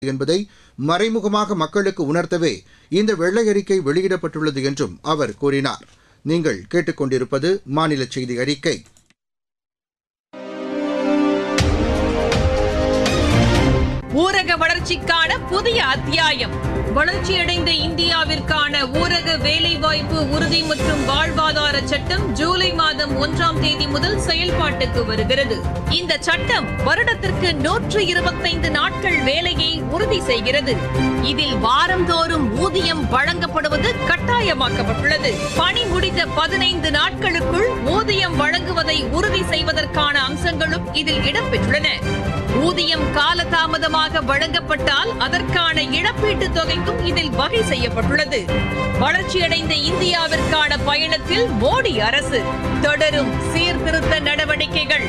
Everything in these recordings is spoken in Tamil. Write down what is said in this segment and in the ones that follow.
என்பதை மறைமுகமாக மக்களுக்கு உணர்த்தவே இந்த வெள்ளை அறிக்கை வெளியிடப்பட்டுள்ளது என்றும் அவர் கூறினார் நீங்கள் கேட்டுக்கொண்டிருப்பது மாநில செய்தி அறிக்கை ஊரக வளர்ச்சிக்கான புதிய அத்தியாயம் வளர்ச்சியடைந்த இந்தியாவிற்கான ஊரக வேலைவாய்ப்பு உறுதி மற்றும் வாழ்வாதார சட்டம் ஜூலை மாதம் ஒன்றாம் தேதி முதல் செயல்பாட்டுக்கு வருகிறது இந்த சட்டம் வருடத்திற்கு நூற்று இருபத்தைந்து நாட்கள் வேலையை உறுதி செய்கிறது இதில் வாரந்தோறும் ஊதியம் வழங்கப்படுவது கட்டாயமாக்கப்பட்டுள்ளது பணி முடிந்த பதினைந்து நாட்களுக்குள் ஊதியம் வழங்குவதை உறுதி செய்வதற்கான அம்சங்களும் இதில் இடம்பெற்றுள்ளன ஊதியம் காலதாமதமாக வழங்கப்பட்டால் அதற்கான இழப்பீட்டுத் தொகைக்கும் இதில் வகை செய்யப்பட்டுள்ளது வளர்ச்சியடைந்த இந்தியாவிற்கான பயணத்தில் மோடி அரசு தொடரும் சீர்திருத்த நடவடிக்கைகள்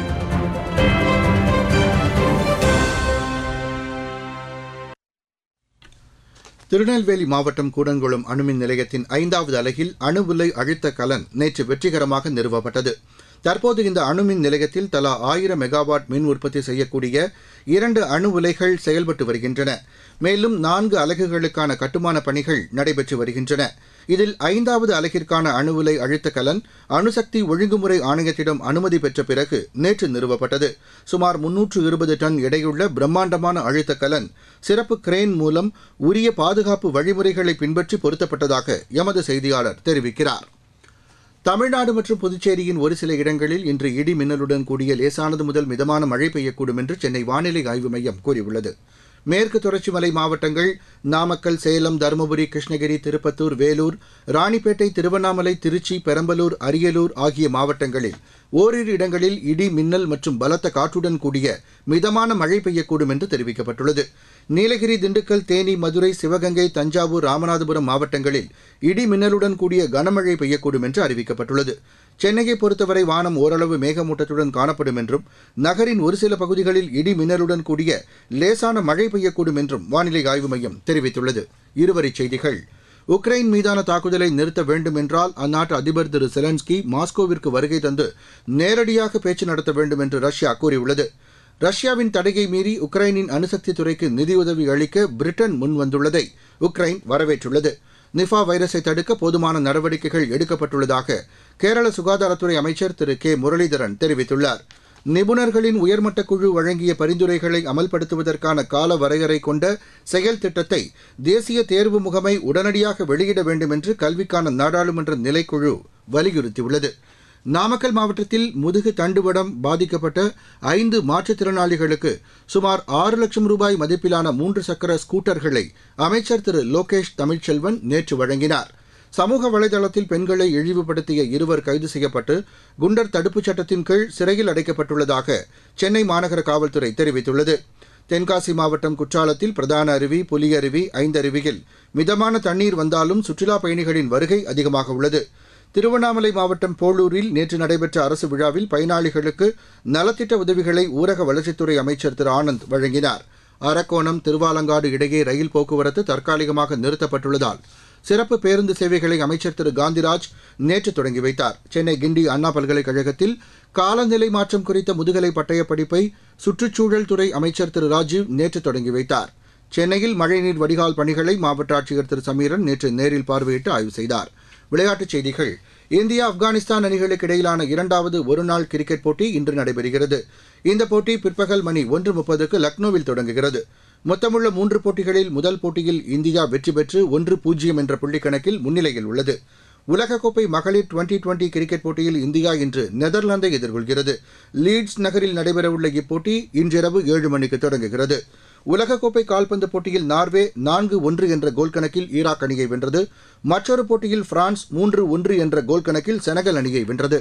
திருநெல்வேலி மாவட்டம் கூடங்குளம் அணுமின் நிலையத்தின் ஐந்தாவது அலகில் அணு உலை அழுத்த கலன் நேற்று வெற்றிகரமாக நிறுவப்பட்டது தற்போது இந்த அணுமின் நிலையத்தில் தலா ஆயிரம் மெகாவாட் மின் உற்பத்தி செய்யக்கூடிய இரண்டு அணு உலைகள் செயல்பட்டு வருகின்றன மேலும் நான்கு அலகுகளுக்கான கட்டுமான பணிகள் நடைபெற்று வருகின்றன இதில் ஐந்தாவது அலகிற்கான அணு உலை அழுத்த கலன் அணுசக்தி ஒழுங்குமுறை ஆணையத்திடம் அனுமதி பெற்ற பிறகு நேற்று நிறுவப்பட்டது சுமார் முன்னூற்று இருபது டன் எடையுள்ள பிரம்மாண்டமான அழுத்த கலன் சிறப்பு கிரேன் மூலம் உரிய பாதுகாப்பு வழிமுறைகளை பின்பற்றி பொருத்தப்பட்டதாக எமது செய்தியாளர் தெரிவிக்கிறார் தமிழ்நாடு மற்றும் புதுச்சேரியின் ஒரு சில இடங்களில் இன்று இடி மின்னலுடன் கூடிய லேசானது முதல் மிதமான மழை பெய்யக்கூடும் என்று சென்னை வானிலை ஆய்வு மையம் கூறியுள்ளது மேற்கு தொடர்ச்சி மலை மாவட்டங்கள் நாமக்கல் சேலம் தருமபுரி கிருஷ்ணகிரி திருப்பத்தூர் வேலூர் ராணிப்பேட்டை திருவண்ணாமலை திருச்சி பெரம்பலூர் அரியலூர் ஆகிய மாவட்டங்களில் ஓரிரு இடங்களில் இடி மின்னல் மற்றும் பலத்த காற்றுடன் கூடிய மிதமான மழை பெய்யக்கூடும் என்று தெரிவிக்கப்பட்டுள்ளது நீலகிரி திண்டுக்கல் தேனி மதுரை சிவகங்கை தஞ்சாவூர் ராமநாதபுரம் மாவட்டங்களில் இடி மின்னலுடன் கூடிய கனமழை பெய்யக்கூடும் என்று அறிவிக்கப்பட்டுள்ளது சென்னையை பொறுத்தவரை வானம் ஓரளவு மேகமூட்டத்துடன் காணப்படும் என்றும் நகரின் ஒரு சில பகுதிகளில் இடி மின்னலுடன் கூடிய லேசான மழை பெய்யக்கூடும் என்றும் வானிலை ஆய்வு மையம் தெரிவித்துள்ளது இருவரிச் செய்திகள் உக்ரைன் மீதான தாக்குதலை நிறுத்த வேண்டும் என்றால் அந்நாட்டு அதிபர் திரு செலன்ஸ்கி மாஸ்கோவிற்கு வருகை தந்து நேரடியாக பேச்சு நடத்த வேண்டும் என்று ரஷ்யா கூறியுள்ளது ரஷ்யாவின் தடையை மீறி உக்ரைனின் அணுசக்தி துறைக்கு நிதியுதவி அளிக்க பிரிட்டன் முன்வந்துள்ளதை உக்ரைன் வரவேற்றுள்ளது நிஃபா வைரஸை தடுக்க போதுமான நடவடிக்கைகள் எடுக்கப்பட்டுள்ளதாக கேரள சுகாதாரத்துறை அமைச்சர் திரு கே முரளிதரன் தெரிவித்துள்ளார் நிபுணர்களின் உயர்மட்ட குழு வழங்கிய பரிந்துரைகளை அமல்படுத்துவதற்கான கால வரையறை கொண்ட செயல் திட்டத்தை தேசிய தேர்வு முகமை உடனடியாக வெளியிட வேண்டும் என்று கல்விக்கான நாடாளுமன்ற நிலைக்குழு வலியுறுத்தியுள்ளது நாமக்கல் மாவட்டத்தில் முதுகு தண்டுவடம் பாதிக்கப்பட்ட ஐந்து மாற்றுத்திறனாளிகளுக்கு சுமார் ஆறு லட்சம் ரூபாய் மதிப்பிலான மூன்று சக்கர ஸ்கூட்டர்களை அமைச்சர் திரு லோகேஷ் தமிழ்ச்செல்வன் நேற்று வழங்கினார் சமூக வலைதளத்தில் பெண்களை இழிவுபடுத்திய இருவர் கைது செய்யப்பட்டு குண்டர் தடுப்புச் சட்டத்தின் கீழ் சிறையில் அடைக்கப்பட்டுள்ளதாக சென்னை மாநகர காவல்துறை தெரிவித்துள்ளது தென்காசி மாவட்டம் குற்றாலத்தில் பிரதான அருவி புலியருவி ஐந்தருவியில் மிதமான தண்ணீர் வந்தாலும் சுற்றுலாப் பயணிகளின் வருகை அதிகமாக உள்ளது திருவண்ணாமலை மாவட்டம் போளூரில் நேற்று நடைபெற்ற அரசு விழாவில் பயனாளிகளுக்கு நலத்திட்ட உதவிகளை ஊரக வளர்ச்சித்துறை அமைச்சர் திரு ஆனந்த் வழங்கினார் அரக்கோணம் திருவாலங்காடு இடையே ரயில் போக்குவரத்து தற்காலிகமாக நிறுத்தப்பட்டுள்ளதால் சிறப்பு பேருந்து சேவைகளை அமைச்சர் திரு காந்திராஜ் நேற்று தொடங்கி வைத்தார் சென்னை கிண்டி அண்ணா பல்கலைக்கழகத்தில் காலநிலை மாற்றம் குறித்த முதுகலை பட்டயப் படிப்பை சுற்றுச்சூழல் துறை அமைச்சர் திரு ராஜீவ் நேற்று தொடங்கி வைத்தார் சென்னையில் மழைநீர் வடிகால் பணிகளை மாவட்ட ஆட்சியர் திரு சமீரன் நேற்று நேரில் பார்வையிட்டு ஆய்வு செய்தார் விளையாட்டுச் செய்திகள் இந்தியா ஆப்கானிஸ்தான் அணிகளுக்கு இடையிலான இரண்டாவது ஒருநாள் கிரிக்கெட் போட்டி இன்று நடைபெறுகிறது இந்த போட்டி பிற்பகல் மணி ஒன்று முப்பதுக்கு லக்னோவில் தொடங்குகிறது மொத்தமுள்ள மூன்று போட்டிகளில் முதல் போட்டியில் இந்தியா வெற்றி பெற்று ஒன்று பூஜ்ஜியம் என்ற புள்ளிக்கணக்கில் முன்னிலையில் உள்ளது உலகக்கோப்பை மகளிர் டுவெண்டி டுவெண்டி கிரிக்கெட் போட்டியில் இந்தியா இன்று நெதர்லாந்தை எதிர்கொள்கிறது லீட்ஸ் நகரில் நடைபெறவுள்ள இப்போட்டி இன்றிரவு ஏழு மணிக்கு தொடங்குகிறது உலகக்கோப்பை கால்பந்து போட்டியில் நார்வே நான்கு ஒன்று என்ற கோல் கணக்கில் ஈராக் அணியை வென்றது மற்றொரு போட்டியில் பிரான்ஸ் மூன்று ஒன்று என்ற கோல் கணக்கில் செனகல் அணியை வென்றது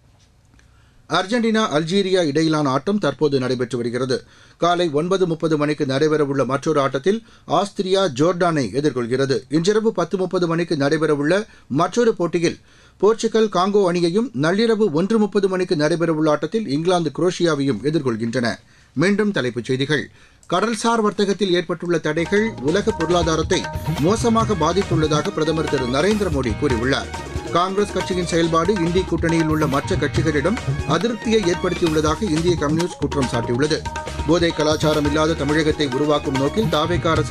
அர்ஜென்டினா அல்ஜீரியா இடையிலான ஆட்டம் தற்போது நடைபெற்று வருகிறது காலை ஒன்பது முப்பது மணிக்கு நடைபெறவுள்ள மற்றொரு ஆட்டத்தில் ஆஸ்திரியா ஜோர்டானை எதிர்கொள்கிறது இன்றிரவு பத்து முப்பது மணிக்கு நடைபெறவுள்ள மற்றொரு போட்டியில் போர்ச்சுகல் காங்கோ அணியையும் நள்ளிரவு ஒன்று முப்பது மணிக்கு நடைபெறவுள்ள ஆட்டத்தில் இங்கிலாந்து குரோஷியாவையும் எதிர்கொள்கின்றன மீண்டும் தலைப்புச் செய்திகள் கடல்சார் வர்த்தகத்தில் ஏற்பட்டுள்ள தடைகள் உலக பொருளாதாரத்தை மோசமாக பாதித்துள்ளதாக பிரதமர் திரு நரேந்திர மோடி கூறியுள்ளார் காங்கிரஸ் கட்சியின் செயல்பாடு இந்திய கூட்டணியில் உள்ள மற்ற கட்சிகளிடம் அதிருப்தியை ஏற்படுத்தியுள்ளதாக இந்திய கம்யூனிஸ்ட் குற்றம் சாட்டியுள்ளது போதை கலாச்சாரம் இல்லாத தமிழகத்தை உருவாக்கும் நோக்கில் தாவேக அரசு